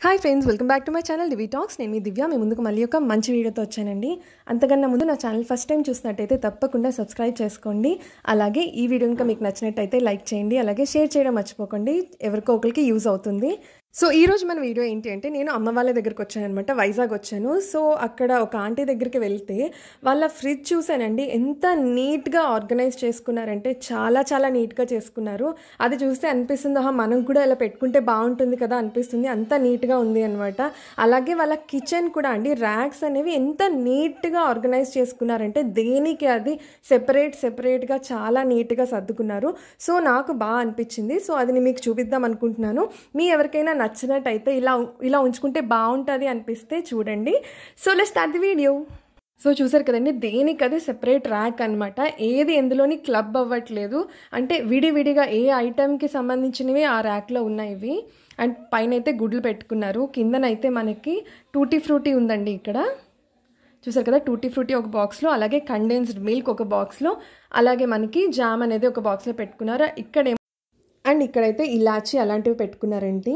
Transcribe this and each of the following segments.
hi friends welcome back to my channel Divi talks నేను మీ దివ్య మీ ముందుకు మళ్ళీ ఒక మంచి వీడియోతో వచ్చానండి అంతకన్నా ముందు నా ఛానల్ ఫస్ట్ టైం చూసినట్టయితే తప్పకుండా సబ్స్క్రైబ్ చేసుకోండి అలాగే ఈ వీడియో ఇంకా మీకు నచ్చినట్టయితే లైక్ చేయండి అలాగే షేర్ చేయడం మర్చిపోకండి ఎవరికో ఒకరికి యూజ్ అవుతుంది సో ఈ రోజు మన వీడియో ఏంటి అంటే నేను అమ్మ వాళ్ళ దగ్గరికి వచ్చాను అనమాట వైజాగ్ వచ్చాను సో అక్కడ ఒక ఆంటీ దగ్గరికి వెళ్తే వాళ్ళ ఫ్రిడ్జ్ చూసానండి ఎంత నీట్గా ఆర్గనైజ్ చేసుకున్నారంటే చాలా చాలా నీట్గా చేసుకున్నారు అది చూస్తే అనిపిస్తుంది ఆహా మనం కూడా ఇలా పెట్టుకుంటే బాగుంటుంది కదా అనిపిస్తుంది అంత నీట్గా ఉంది అనమాట అలాగే వాళ్ళ కిచెన్ కూడా అండి ర్యాక్స్ అనేవి ఎంత నీట్గా ఆర్గనైజ్ చేసుకున్నారంటే దేనికి అది సెపరేట్ సెపరేట్గా చాలా నీట్గా సర్దుకున్నారు సో నాకు బాగా అనిపించింది సో అది నేను మీకు చూపిద్దాం అనుకుంటున్నాను మీ ఎవరికైనా నచ్చినట్టయితే ఇలా ఇలా ఉంచుకుంటే బాగుంటుంది అనిపిస్తే చూడండి so let start the video so చూసారు కదండి దేనికి అది సెపరేట్ ర్యాక్ అనమాట ఏది ఎందులోని క్లబ్ అవ్వట్లేదు అంటే విడివిడిగా ఏ ఐటెంకి సంబంధించినవి ఆ ర్యాక్లో ఉన్నాయి ఇవి అండ్ పైన అయితే గుడ్లు పెట్టుకున్నారు కిందనైతే మనకి టూటీ ఫ్రూటీ ఉందండి ఇక్కడ చూసారు కదా టూటీ ఫ్రూటీ ఒక బాక్స్లో అలాగే కండెన్స్డ్ మిల్క్ ఒక బాక్స్లో అలాగే మనకి జామ్ అనేది ఒక బాక్స్లో పెట్టుకున్నారు ఇక్కడ అండ్ ఇక్కడైతే ఇలాచి అలాంటివి పెట్టుకున్నారండి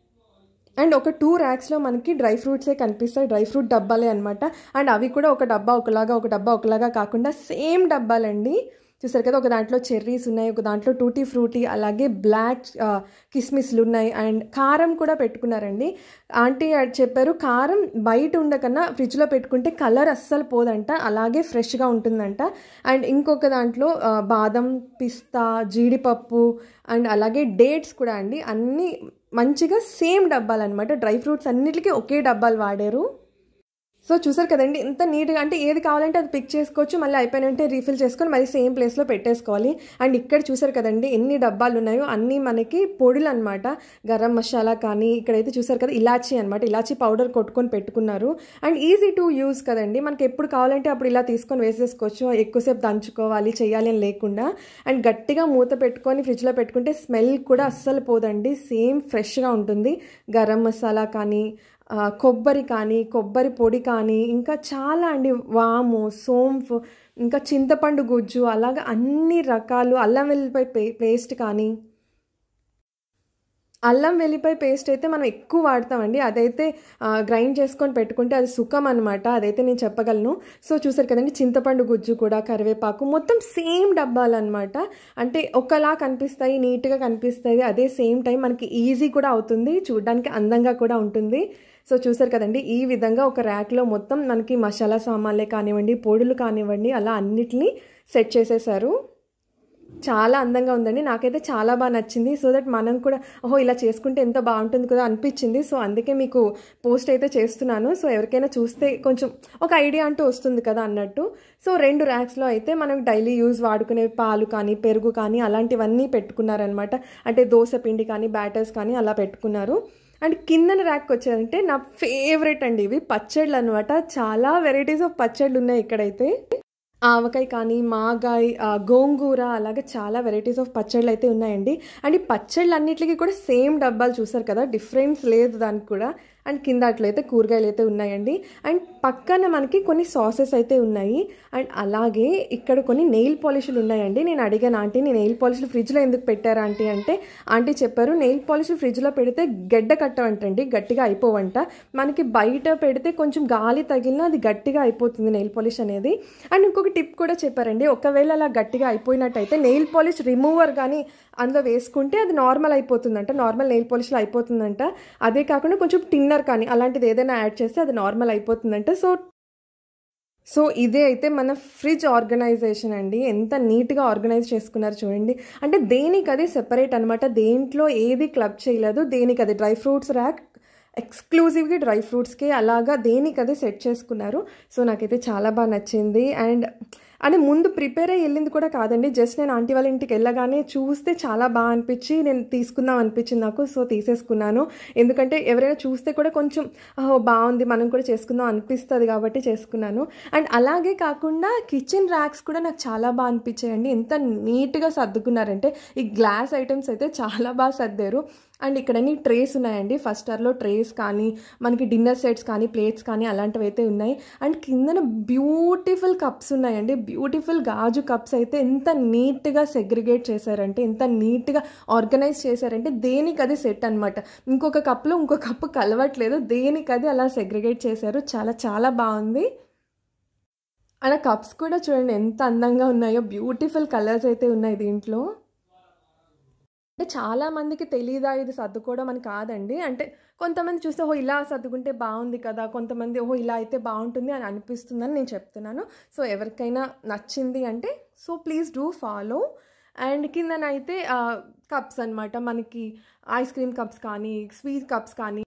అండ్ ఒక టూ ర్యాక్స్లో మనకి డ్రై ఫ్రూట్సే కనిపిస్తాయి డ్రై ఫ్రూట్ డబ్బాలే అనమాట అండ్ అవి కూడా ఒక డబ్బా ఒకలాగా ఒక డబ్బా ఒకలాగా కాకుండా సేమ్ డబ్బాలండి చూసారు కదా ఒక దాంట్లో చెర్రీస్ ఉన్నాయి ఒక దాంట్లో టూటీ ఫ్రూటీ అలాగే బ్లాక్ కిస్మిస్లు ఉన్నాయి అండ్ కారం కూడా పెట్టుకున్నారండి ఆంటీ చెప్పారు కారం బయట ఉండకన్నా ఫ్రిడ్జ్లో పెట్టుకుంటే కలర్ అస్సలు పోదంట అలాగే ఫ్రెష్గా ఉంటుందంట అండ్ ఇంకొక దాంట్లో బాదం పిస్తా జీడిపప్పు అండ్ అలాగే డేట్స్ కూడా అండి అన్నీ మంచిగా సేమ్ డబ్బాలు అనమాట డ్రై ఫ్రూట్స్ అన్నిటికీ ఒకే డబ్బాలు వాడారు సో చూసారు కదండి ఎంత నీట్గా అంటే ఏది కావాలంటే అది పిక్ చేసుకోవచ్చు మళ్ళీ అయిపోయినంటే రీఫిల్ చేసుకొని మళ్ళీ సేమ్ ప్లేస్లో పెట్టేసుకోవాలి అండ్ ఇక్కడ చూసారు కదండి ఎన్ని డబ్బాలు ఉన్నాయో అన్నీ మనకి పొడులు అనమాట గరం మసాలా కానీ ఇక్కడైతే చూసారు కదా ఇలాచీ అనమాట ఇలాచీ పౌడర్ కొట్టుకొని పెట్టుకున్నారు అండ్ ఈజీ టు యూస్ కదండి మనకి ఎప్పుడు కావాలంటే అప్పుడు ఇలా తీసుకొని వేసేసుకోవచ్చు ఎక్కువసేపు దంచుకోవాలి చేయాలి అని లేకుండా అండ్ గట్టిగా మూత పెట్టుకొని ఫ్రిడ్జ్లో పెట్టుకుంటే స్మెల్ కూడా అస్సలు పోదండి సేమ్ ఫ్రెష్గా ఉంటుంది గరం మసాలా కానీ కొబ్బరి కానీ కొబ్బరి పొడి కానీ ఇంకా చాలా అండి వాము సోంఫ్ ఇంకా చింతపండు గుజ్జు అలాగా అన్ని రకాలు అల్లం వెల్లిపాయ పే పేస్ట్ కానీ అల్లం వెల్లిపాయ పేస్ట్ అయితే మనం ఎక్కువ వాడతామండి అదైతే గ్రైండ్ చేసుకొని పెట్టుకుంటే అది సుఖం అనమాట అదైతే నేను చెప్పగలను సో చూసారు కదండి చింతపండు గుజ్జు కూడా కరివేపాకు మొత్తం సేమ్ డబ్బాలు అనమాట అంటే ఒకలా కనిపిస్తాయి నీట్గా కనిపిస్తాయి అదే సేమ్ టైం మనకి ఈజీ కూడా అవుతుంది చూడడానికి అందంగా కూడా ఉంటుంది సో చూసారు కదండి ఈ విధంగా ఒక ర్యాక్లో మొత్తం మనకి మసాలా సామాన్లే కానివ్వండి పొడులు కానివ్వండి అలా అన్నిటినీ సెట్ చేసేసారు చాలా అందంగా ఉందండి నాకైతే చాలా బాగా నచ్చింది సో దట్ మనం కూడా ఓహో ఇలా చేసుకుంటే ఎంత బాగుంటుంది కదా అనిపించింది సో అందుకే మీకు పోస్ట్ అయితే చేస్తున్నాను సో ఎవరికైనా చూస్తే కొంచెం ఒక ఐడియా అంటూ వస్తుంది కదా అన్నట్టు సో రెండు ర్యాక్స్లో అయితే మనం డైలీ యూజ్ వాడుకునే పాలు కానీ పెరుగు కానీ అలాంటివన్నీ పెట్టుకున్నారనమాట అంటే దోశ పిండి కానీ బ్యాటర్స్ కానీ అలా పెట్టుకున్నారు అండ్ కిందన ర్యాక్ వచ్చారంటే నా ఫేవరెట్ అండి ఇవి పచ్చళ్ళు అనమాట చాలా వెరైటీస్ ఆఫ్ పచ్చళ్ళు ఉన్నాయి ఇక్కడైతే ఆవకాయ కానీ మాగాయ్ గోంగూర అలాగే చాలా వెరైటీస్ ఆఫ్ పచ్చళ్ళు అయితే ఉన్నాయండి అండ్ ఈ పచ్చళ్ళు అన్నిటికీ కూడా సేమ్ డబ్బాలు చూసారు కదా డిఫరెన్స్ లేదు దానికి కూడా అండ్ కింద అట్లయితే కూరగాయలు అయితే ఉన్నాయండి అండ్ పక్కన మనకి కొన్ని సాసెస్ అయితే ఉన్నాయి అండ్ అలాగే ఇక్కడ కొన్ని నెయిల్ పాలిష్లు ఉన్నాయండి నేను అడిగాను ఆంటీని నెయిల్ పాలిష్లు ఫ్రిడ్జ్లో ఎందుకు పెట్టారా ఆంటీ అంటే ఆంటీ చెప్పారు నెయిల్ పాలిష్లు ఫ్రిడ్జ్లో పెడితే గడ్డ కట్టవంటండి గట్టిగా అయిపోవంట మనకి బయట పెడితే కొంచెం గాలి తగిలినా అది గట్టిగా అయిపోతుంది నెయిల్ పాలిష్ అనేది అండ్ ఇంకొక టిప్ కూడా చెప్పారండి ఒకవేళ అలా గట్టిగా అయిపోయినట్టయితే నెయిల్ పాలిష్ రిమూవర్ కానీ అందులో వేసుకుంటే అది నార్మల్ అయిపోతుందంట నార్మల్ నెయిల్ పాలిష్లో అయిపోతుందంట అదే కాకుండా కొంచెం టిన్నర్ కానీ అలాంటిది ఏదైనా యాడ్ చేస్తే అది నార్మల్ అయిపోతుందంట సో సో ఇదే అయితే మన ఫ్రిడ్జ్ ఆర్గనైజేషన్ అండి ఎంత నీట్గా ఆర్గనైజ్ చేసుకున్నారు చూడండి అంటే దేనికి అది సెపరేట్ అనమాట దేంట్లో ఏది క్లబ్ చేయలేదు దేనికి అది డ్రై ఫ్రూట్స్ ర్యాక్ ఎక్స్క్లూజివ్గా డ్రై ఫ్రూట్స్కి అలాగా దేనికి అదే సెట్ చేసుకున్నారు సో నాకైతే చాలా బాగా నచ్చింది అండ్ అని ముందు ప్రిపేర్ అయ్యి వెళ్ళింది కూడా కాదండి జస్ట్ నేను ఆంటీ వాళ్ళ ఇంటికి వెళ్ళగానే చూస్తే చాలా బాగా అనిపించి నేను తీసుకుందాం అనిపించింది నాకు సో తీసేసుకున్నాను ఎందుకంటే ఎవరైనా చూస్తే కూడా కొంచెం బాగుంది మనం కూడా చేసుకుందాం అనిపిస్తుంది కాబట్టి చేసుకున్నాను అండ్ అలాగే కాకుండా కిచెన్ ర్యాక్స్ కూడా నాకు చాలా బాగా అనిపించాయండి ఎంత నీట్గా సర్దుకున్నారంటే ఈ గ్లాస్ ఐటమ్స్ అయితే చాలా బాగా సర్దారు అండ్ ఇక్కడన్నీ ట్రేస్ ఉన్నాయండి ఫస్ట్ స్టార్లో ట్రేస్ కానీ మనకి డిన్నర్ సెట్స్ కానీ ప్లేట్స్ కానీ అలాంటివి అయితే ఉన్నాయి అండ్ కిందన బ్యూటిఫుల్ కప్స్ ఉన్నాయండి బ్యూటిఫుల్ గాజు కప్స్ అయితే ఎంత నీట్గా సెగ్రిగేట్ చేశారంటే ఎంత నీట్గా ఆర్గనైజ్ చేశారంటే దేనికి అది సెట్ అనమాట ఇంకొక కప్లో ఇంకో కప్పు కలవట్లేదు దేనికి అది అలా సెగ్రిగేట్ చేశారు చాలా చాలా బాగుంది అలా కప్స్ కూడా చూడండి ఎంత అందంగా ఉన్నాయో బ్యూటిఫుల్ కలర్స్ అయితే ఉన్నాయి దీంట్లో అంటే చాలా మందికి తెలియదా ఇది సర్దుకోవడం అని కాదండి అంటే కొంతమంది చూస్తే ఓహో ఇలా సర్దుకుంటే బాగుంది కదా కొంతమంది ఓహో ఇలా అయితే బాగుంటుంది అని అనిపిస్తుందని నేను చెప్తున్నాను సో ఎవరికైనా నచ్చింది అంటే so please do follow and కిందనైతే కప్స్ అనమాట మనకి ఐస్ క్రీమ్ కప్స్ కానీ స్వీట్ కప్స్ కానీ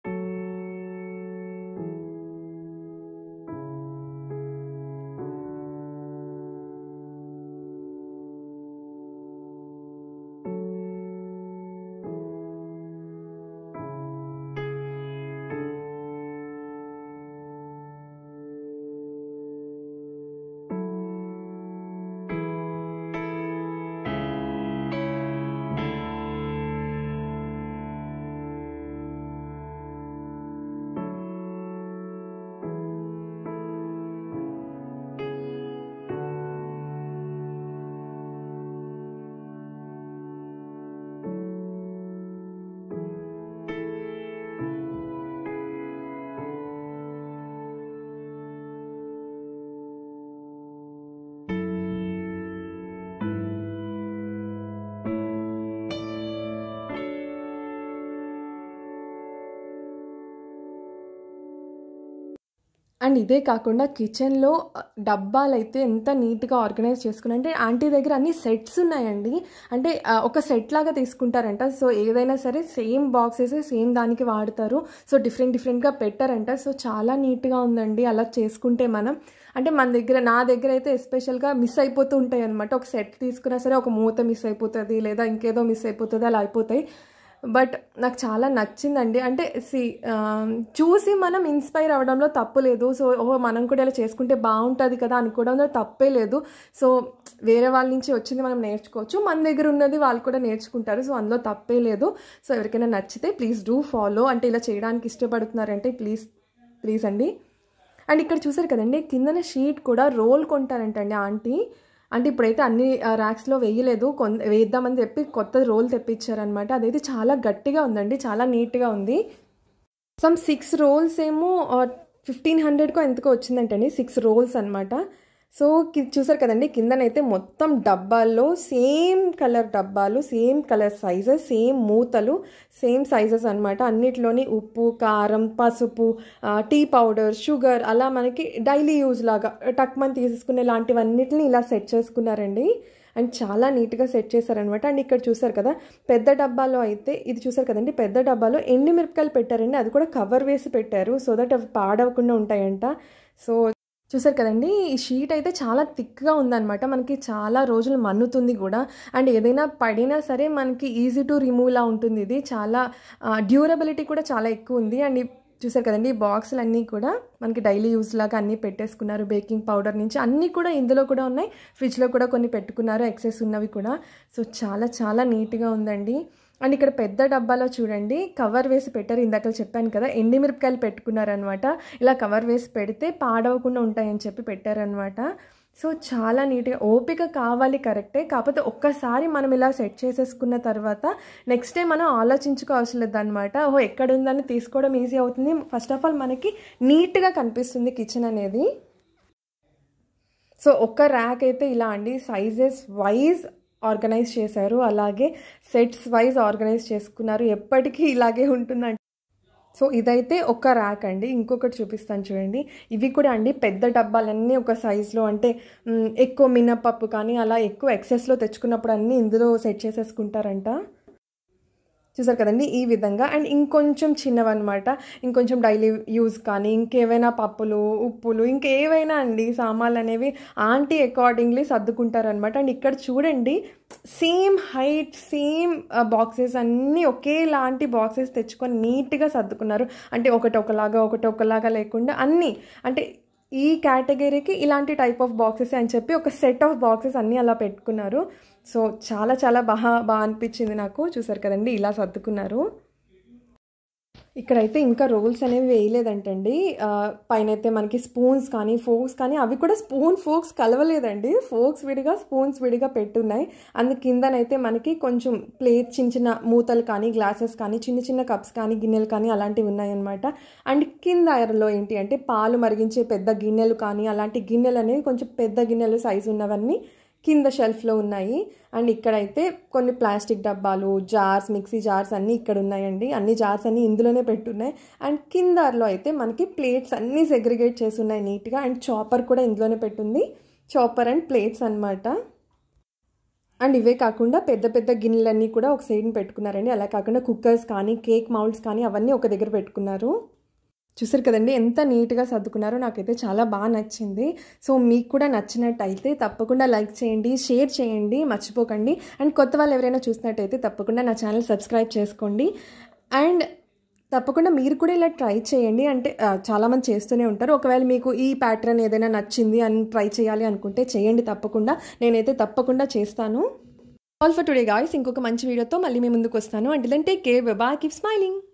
అండ్ ఇదే కాకుండా కిచెన్లో డబ్బాలు అయితే ఎంత నీట్గా ఆర్గనైజ్ చేసుకుని అంటే ఆంటీ దగ్గర అన్ని సెట్స్ ఉన్నాయండి అంటే ఆ, ఒక సెట్ లాగా తీసుకుంటారంట సో ఏదైనా సరే సేమ్ బాక్సెస్ సేమ్ దానికి వాడతారు సో డిఫరెంట్ డిఫరెంట్గా పెట్టారంట సో చాలా నీట్గా ఉందండి అలా చేసుకుంటే మనం అంటే మన దగ్గర నా దగ్గర అయితే ఎస్పెషల్గా మిస్ అయిపోతూ ఉంటాయి అనమాట ఒక సెట్ తీసుకున్నా సరే ఒక మూత మిస్ అయిపోతుంది లేదా ఇంకేదో మిస్ అయిపోతుంది అలా అయిపోతాయి బట్ నాకు చాలా నచ్చిందండి అంటే సి చూసి మనం ఇన్స్పైర్ అవ్వడంలో తప్పు లేదు సో ఓహో మనం కూడా ఇలా చేసుకుంటే బాగుంటుంది కదా అనుకోవడంలో తప్పే లేదు సో వేరే వాళ్ళ నుంచి వచ్చింది మనం నేర్చుకోవచ్చు మన దగ్గర ఉన్నది వాళ్ళు కూడా నేర్చుకుంటారు సో అందులో తప్పే లేదు సో ఎవరికైనా నచ్చితే ప్లీజ్ డూ ఫాలో అంటే ఇలా చేయడానికి ఇష్టపడుతున్నారంటే ప్లీజ్ ప్లీజ్ అండి అండ్ ఇక్కడ చూసారు కదండి కిందన షీట్ కూడా రోల్ కొంటారంటండి ఆంటీ అంటే ఇప్పుడైతే అన్ని ర్యాక్స్లో వేయలేదు కొన్ వేద్దామని చెప్పి కొత్త రోల్ తెప్పించారనమాట అదైతే చాలా గట్టిగా ఉందండి చాలా నీట్గా ఉంది సమ్ సిక్స్ రోల్స్ ఏమో ఫిఫ్టీన్ హండ్రెడ్కో ఎంతకో వచ్చిందంటండి సిక్స్ రోల్స్ అనమాట సో కి- చూసారు కదండి కిందనైతే మొత్తం డబ్బాల్లో సేమ్ కలర్ డబ్బాలు సేమ్ కలర్ సైజెస్ సేమ్ మూతలు సేమ్ సైజెస్ అనమాట అన్నిట్లోని ఉప్పు కారం పసుపు ఆ, టీ పౌడర్ షుగర్ అలా మనకి డైలీ యూజ్ లాగా టక్మని తీసుకునే లాంటివన్నిటిని ఇలా సెట్ చేసుకున్నారండి అండ్ చాలా నీట్గా సెట్ చేశారనమాట అండ్ ఇక్కడ చూసారు కదా పెద్ద డబ్బాలో అయితే ఇది చూసారు కదండి పెద్ద డబ్బాలో ఎండి మిరపకాయలు పెట్టారండి అది కూడా కవర్ వేసి పెట్టారు సో దట్ అవి పాడవకుండా ఉంటాయంట సో చూసారు కదండి ఈ షీట్ అయితే చాలా థిక్గా ఉందన్నమాట మనకి చాలా రోజులు మన్నుతుంది కూడా అండ్ ఏదైనా పడినా సరే మనకి ఈజీ టు రిమూవ్లా ఉంటుంది ఇది చాలా డ్యూరబిలిటీ కూడా చాలా ఎక్కువ ఉంది అండ్ ఈ చూసారు కదండి ఈ బాక్సులు అన్నీ కూడా మనకి డైలీ యూస్ లాగా అన్నీ పెట్టేసుకున్నారు బేకింగ్ పౌడర్ నుంచి అన్నీ కూడా ఇందులో కూడా ఉన్నాయి ఫ్రిడ్జ్లో కూడా కొన్ని పెట్టుకున్నారు ఎక్సెస్ ఉన్నవి కూడా సో చాలా చాలా నీట్గా ఉందండి అండ్ ఇక్కడ పెద్ద డబ్బాలో చూడండి కవర్ వేసి పెట్టారు ఇందాక చెప్పాను కదా ఎండి మిరపకాయలు పెట్టుకున్నారనమాట ఇలా కవర్ వేసి పెడితే పాడవకుండా ఉంటాయని చెప్పి పెట్టారనమాట సో చాలా నీట్గా ఓపిక కావాలి కరెక్టే కాకపోతే ఒక్కసారి మనం ఇలా సెట్ చేసేసుకున్న తర్వాత నెక్స్ట్ టైం మనం ఆలోచించుకోవాల్సిన లేదనమాట ఓహో ఎక్కడ ఉందని తీసుకోవడం ఈజీ అవుతుంది ఫస్ట్ ఆఫ్ ఆల్ మనకి నీట్గా కనిపిస్తుంది కిచెన్ అనేది సో ఒక్క ర్యాక్ అయితే ఇలా అండి సైజెస్ వైజ్ ఆర్గనైజ్ చేశారు అలాగే సెట్స్ వైజ్ ఆర్గనైజ్ చేసుకున్నారు ఎప్పటికీ ఇలాగే ఉంటుందండి సో ఇదైతే ఒక ర్యాక్ అండి ఇంకొకటి చూపిస్తాను చూడండి ఇవి కూడా అండి పెద్ద డబ్బాలన్నీ ఒక సైజులో అంటే మ్, ఎక్కువ మినపప్పు కానీ అలా ఎక్కువ ఎక్సెస్లో తెచ్చుకున్నప్పుడు అన్నీ ఇందులో సెట్ చేసేసుకుంటారంట చూసారు కదండి ఈ విధంగా అండ్ ఇంకొంచెం చిన్నవన్నమాట ఇంకొంచెం డైలీ యూజ్ కానీ ఇంకేవైనా పప్పులు ఉప్పులు ఇంకేవైనా అండి సామాన్లు అనేవి ఆంటీ అకార్డింగ్లీ సర్దుకుంటారనమాట అండ్ ఇక్కడ చూడండి సేమ్ హైట్ సేమ్ బాక్సెస్ అన్నీ ఒకేలాంటి బాక్సెస్ తెచ్చుకొని నీట్గా సర్దుకున్నారు అంటే ఒకటి ఒకలాగా ఒకటి ఒకలాగా లేకుండా అన్నీ అంటే ఈ కేటగిరీకి ఇలాంటి టైప్ ఆఫ్ బాక్సెస్ అని చెప్పి ఒక సెట్ ఆఫ్ బాక్సెస్ అన్నీ అలా పెట్టుకున్నారు సో చాలా చాలా బాగా బాగా అనిపించింది నాకు చూసారు కదండి ఇలా సర్దుకున్నారు ఇక్కడైతే ఇంకా రోల్స్ అనేవి వేయలేదంటండి ఆ, పైన అయితే మనకి స్పూన్స్ కానీ ఫోక్స్ కానీ అవి కూడా స్పూన్ ఫోక్స్ కలవలేదండి ఫోక్స్ విడిగా స్పూన్స్ విడిగా పెట్టున్నాయి అందు కిందనైతే మనకి కొంచెం ప్లేట్ చిన్న చిన్న మూతలు కానీ గ్లాసెస్ కానీ చిన్న చిన్న కప్స్ కానీ గిన్నెలు కానీ అలాంటివి ఉన్నాయన్నమాట అండ్ కింద ఎరలో ఏంటి అంటే పాలు మరిగించే పెద్ద గిన్నెలు కానీ అలాంటి గిన్నెలు అనేవి కొంచెం పెద్ద గిన్నెలు సైజు ఉన్నవన్నీ కింద షెల్ఫ్లో ఉన్నాయి అండ్ ఇక్కడైతే కొన్ని ప్లాస్టిక్ డబ్బాలు జార్స్ మిక్సీ జార్స్ అన్నీ ఇక్కడ ఉన్నాయండి అన్ని జార్స్ అన్నీ ఇందులోనే పెట్టున్నాయి అండ్ కిందలో అయితే మనకి ప్లేట్స్ అన్నీ సెగ్రిగేట్ చేసి ఉన్నాయి నీట్గా అండ్ చాపర్ కూడా ఇందులోనే పెట్టుంది చాపర్ అండ్ ప్లేట్స్ అన్నమాట అండ్ ఇవే కాకుండా పెద్ద పెద్ద గిన్నెలన్నీ కూడా ఒక సైడ్ని పెట్టుకున్నారండి అలా కాకుండా కుక్కర్స్ కానీ కేక్ మౌల్డ్స్ కానీ అవన్నీ ఒక దగ్గర పెట్టుకున్నారు చూసారు కదండి ఎంత నీట్గా సర్దుకున్నారో నాకైతే చాలా బాగా నచ్చింది సో మీకు కూడా నచ్చినట్టయితే తప్పకుండా లైక్ చేయండి షేర్ చేయండి మర్చిపోకండి అండ్ కొత్త వాళ్ళు ఎవరైనా చూసినట్టయితే తప్పకుండా నా ఛానల్ సబ్స్క్రైబ్ చేసుకోండి అండ్ తప్పకుండా మీరు కూడా ఇలా ట్రై చేయండి అంటే ఆ, చాలామంది చేస్తూనే ఉంటారు ఒకవేళ మీకు ఈ ప్యాటర్న్ ఏదైనా నచ్చింది అని ట్రై చేయాలి అనుకుంటే చేయండి తప్పకుండా నేనైతే తప్పకుండా చేస్తాను ఆల్ ఫర్ టుడే గాయస్ ఇంకొక మంచి వీడియోతో మళ్ళీ మీ ముందుకు వస్తాను అంటే take care bye keep smiling